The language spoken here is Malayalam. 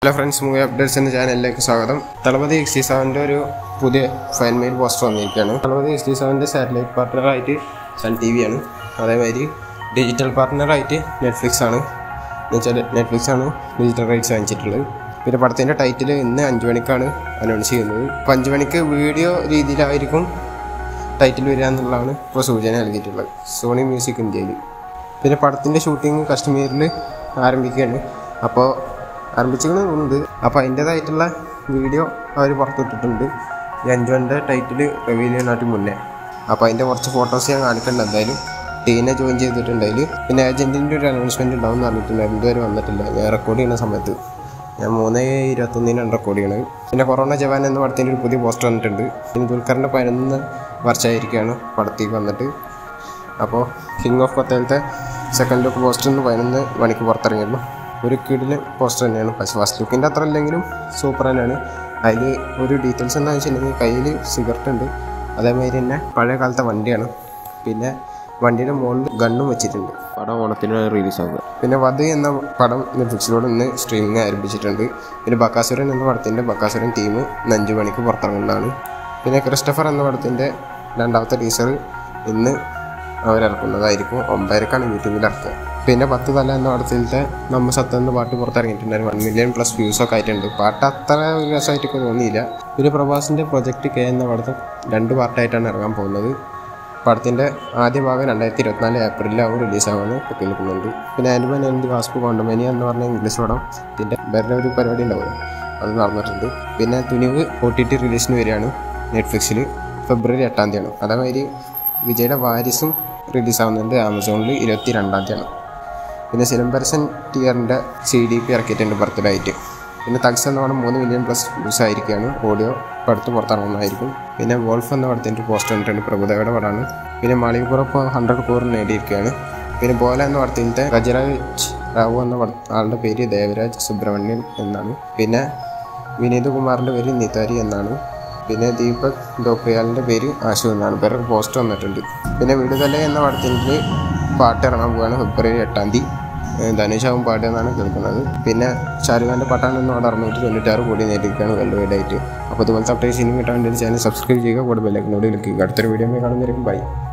ഹലോ ഫ്രണ്ട്സ് മൂവി അപ്ഡേറ്റ്സ് എന്ന ചാനലിലേക്ക് സ്വാഗതം തളപതി സിക്സ്റ്റി സെവൻ്റെ ഒരു പുതിയ ഫൈൻ മെയിൽ പോസ്റ്റർ വന്നിരിക്കുകയാണ് തളപതി സിക്സ്റ്റി സെവൻ്റെ സാറ്റലൈറ്റ് പാർട്ട്ണറായിട്ട് സൺ ടി വി ആണ് അതേമാതിരി ഡിജിറ്റൽ പാർട്ട്ണറായിട്ട് നെറ്റ്ഫ്ലിക്സ് ആണ് എന്നുവെച്ചാൽ നെറ്റ്ഫ്ലിക്സ് ആണ് ഡിജിറ്റൽ റൈറ്റ്സ് വാങ്ങിച്ചിട്ടുള്ളത് പിന്നെ പടത്തിൻ്റെ ടൈറ്റിൽ ഇന്ന് അഞ്ച് മണിക്കാണ് അനൗൺസ് ചെയ്യുന്നത് അപ്പോൾ അഞ്ച് മണിക്ക് വീഡിയോ രീതിയിലായിരിക്കും ടൈറ്റിൽ വരിക എന്നുള്ളതാണ് ഇപ്പോൾ സൂചന നൽകിയിട്ടുള്ളത് സോണി മ്യൂസിക് ഇന്ത്യയിൽ പിന്നെ പടത്തിൻ്റെ ഷൂട്ടിംഗ് കശ്മീരിൽ ആരംഭിക്കുകയാണ് അപ്പോൾ ആരംഭിച്ചിട്ടുണ്ട് അപ്പോൾ അതിൻ്റേതായിട്ടുള്ള വീഡിയോ അവർ പുറത്തിട്ടിട്ടുണ്ട് ഈ അഞ്ചുവൻ്റെ ടൈറ്റിൽ റിവീൽ ചെയ്യുന്നതിനായിട്ട് മുന്നേ അപ്പോൾ അതിൻ്റെ കുറച്ച് ഫോട്ടോസ് ഞാൻ കാണിക്കുന്നുണ്ട് എന്തായാലും ടീനെ ജോയിൻ ചെയ്തിട്ടുണ്ടെങ്കിൽ പിന്നെ ഏജൻറ്റിൻ്റെ ഒരു അനൗൺസ്മെൻറ്റ് ഉണ്ടാവും എന്ന് പറഞ്ഞിട്ടുണ്ടായിരുന്നു ഇതുവരെ വന്നിട്ടില്ല ഞാൻ റെക്കോർഡ് ചെയ്യുന്ന സമയത്ത് ഞാൻ മൂന്ന് ഇരുപത്തൊന്നിനാണ് റെക്കോർഡ് ചെയ്യണത് പിന്നെ കൊറോണ ജവാൻ എന്ന പടത്തിൻ്റെ ഒരു പുതിയ പോസ്റ്റർ വന്നിട്ടുണ്ട് പിന്നെ ദുൽഖറിൻ്റെ പതിനൊന്ന് വർഷമായിരിക്കുകയാണ് പടത്തേക്ക് വന്നിട്ട് അപ്പോൾ കിങ് ഓഫ് കൊത്തയിലത്തെ സെക്കൻഡ് ലുക്ക് പോസ്റ്റർ എന്ന് പതിനൊന്ന് മണിക്ക് പുറത്തിറങ്ങിയിരുന്നു ഒരു കിടില് പോസ്റ്റർ തന്നെയാണ് പക്ഷേ ഫസ്റ്റ് ലുക്കിൻ്റെ അത്ര ഇല്ലെങ്കിലും സൂപ്പർ തന്നെയാണ് അതിൽ ഒരു ഡീറ്റെയിൽസ് എന്താണെന്ന് വെച്ചിട്ടുണ്ടെങ്കിൽ കയ്യിൽ സിഗരറ്റ് ഉണ്ട് അതേമാതിരി തന്നെ പഴയ കാലത്തെ വണ്ടിയാണ് പിന്നെ വണ്ടിയുടെ മുകളിൽ ഗണ്ണും വെച്ചിട്ടുണ്ട് പടം ഓണത്തിന് റിലീസാവുക പിന്നെ വധ എന്ന പടം നെറ്റ്ഫ്ലിക്സിലൂടെ ഇന്ന് സ്ട്രീമിംഗ് ആരംഭിച്ചിട്ടുണ്ട് പിന്നെ ബക്കാസുരൻ എന്ന പടത്തിൻ്റെ ബക്കാസുരൻ ടീം ഇന്ന് അഞ്ച് മണിക്ക് പുറത്തിറങ്ങുന്നതാണ് പിന്നെ ക്രിസ്റ്റഫർ എന്ന പടത്തിൻ്റെ രണ്ടാമത്തെ ടീസർ ഇന്ന് അവരിറക്കുന്നതായിരിക്കും ഒമ്പതരക്കാണ് യൂട്യൂബിൽ ഇറക്കുക പിന്നെ പത്ത് തല എന്ന പടത്തിലത്തെ നമ്മ സത്യം എന്ന പാട്ട് പുറത്തിറങ്ങിയിട്ടുണ്ടായിരുന്നു വൺ മില്യൺ പ്ലസ് വ്യൂസ് ഒക്കെ ആയിട്ടുണ്ട് പാട്ട് അത്ര ഒരു രസമായിട്ടൊക്കെ തോന്നിയില്ല പിന്നെ പ്രഭാസിൻ്റെ പ്രൊജക്റ്റ് കെ എന്ന പടത്തെ രണ്ട് പാർട്ടായിട്ടാണ് ഇറങ്ങാൻ പോകുന്നത് പടത്തിൻ്റെ ആദ്യ ഭാഗം രണ്ടായിരത്തി ഇരുപത്തിനാല് ഏപ്രിലാവും റിലീസാവുമെന്ന് ഒക്കെ കേൾക്കുന്നുണ്ട് പിന്നെ ആൻഡ്മാൻ ആൻഡ് വാസ്കു കോണ്ടമേനി എന്ന് പറഞ്ഞ ഇംഗ്ലീഷ് പടം ഇതിൻ്റെ വേറെ ഒരു പരിപാടി ഉണ്ടാവുമല്ലോ അത് നടന്നിട്ടുണ്ട് പിന്നെ തുനിവ് ഒ ടി ടി റിലീസിന് വരികയാണ് നെറ്റ്ഫ്ലിക്സിൽ ഫെബ്രുവരി എട്ടാം തീയതിയാണ് അതേമാതിരി വിജയുടെ വാരിസും റിലീസാവുന്നുണ്ട് ആമസോണിൽ ഇരുപത്തി രണ്ടാം തീയതിയാണ് പിന്നെ സിലംബരസൻ ടിയറിൻ്റെ സി ഡി പി ഇറക്കിയിട്ടുണ്ട് ബർത്ത്ഡേ ആയിട്ട് പിന്നെ തഗ്സ് എന്ന പടം മൂന്ന് മില്യൺ പ്ലസ് വ്യൂസ് ആയിരിക്കുകയാണ് ഓഡിയോ ഇപ്പോൾ അടുത്ത് പുറത്തിറങ്ങുന്നതായിരിക്കും പിന്നെ വോൾഫ് എന്ന പടത്തിൻ്റെ പോസ്റ്റർ കണ്ടിട്ടുണ്ട് പ്രഭുദേവയുടെ പടമാണ് പിന്നെ മാളികപ്പുറം ഇപ്പോൾ ഹൺഡ്രഡ് കോർ നേടിയിരിക്കുകയാണ് പിന്നെ ബോല എന്ന പടത്തിൻ്റെ ഗജരാജ് റാവു എന്ന പട ആളുടെ പേര് ദേവരാജ് സുബ്രഹ്മണ്യൻ എന്നാണ് പിന്നെ വിനീത് കുമാറിൻ്റെ പേര് നിതാരി എന്നാണ് പിന്നെ ദീപക് ദോപ്രിയാലിൻ്റെ പേര് ആശു എന്നാണ് പേര് പോസ്റ്റർ വന്നിട്ടുണ്ട് പിന്നെ വിടുതല എന്ന പടത്തിൻ്റെ പാട്ട് ഇറങ്ങാൻ പോവുകയാണ് ഫെബ്രുവരി എട്ടാം തീയതി ധനുഷാവും പാട്ട് എന്നാണ് കേൾക്കുന്നത് പിന്നെ ഷാരുഖാൻ്റെ പാട്ടാണ് എന്ന് അവിടെ അറുന്നൂറ്റി തൊണ്ണൂറ്റാറ് കോടി നേടിയിരിക്കുകയാണ് വേൾഡ് വൈഡ് ആയിട്ട് അപ്പോൾ ഇതുപോലത്തെ അപ്ഡേറ്റ് സിനിമ കിട്ടാൻ വേണ്ടി ചാനൽ സബ്സ്ക്രൈബ് ചെയ്യുക കൂടെ ബെല്ലൈക്കനോട് ക്ലിക്ക് ചെയ്യുക അടുത്തൊരു വീഡിയോ കാണുന്നതായിരിക്കും ബൈ